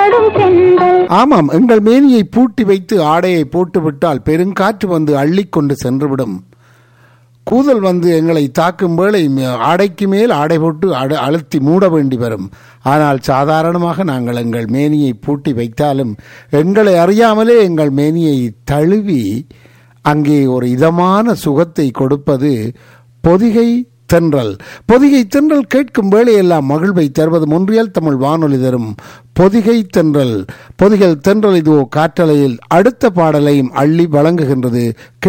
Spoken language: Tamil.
ஆடும் தென்றல் ஆமாம் எங்கள் மேனியை பூட்டி வைத்து ஆடையை போட்டுவிட்டால் பெருங்காற்று வந்து அள்ளிக்கொண்டு சென்றுவிடும் கூதல் வந்து எங்களை தாக்கும் வேளை ம- ஆடைக்கு மேல் ஆடை போட்டு அடு அழுத்தி மூட வேண்டி வரும் ஆனால் சாதாரணமாக நாங்கள் எங்கள் மேனியை பூட்டி வைத்தாலும் எங்களை அறியாமலே எங்கள் மேனியை தழுவி அங்கே ஒரு இதமான சுகத்தை கொடுப்பது பொதிகை தென்றல் பொதிகை தென்றல் கேட்கும் வேளையெல்லாம் மகிழ்வை தருவது மொன்றியல் தமிழ் வானொலி தரும் பொதிகை தென்றல் பொதிகை தென்றல் இதோ காற்றலையில் அடுத்த பாடலையும் அள்ளி வழங்குகின்றது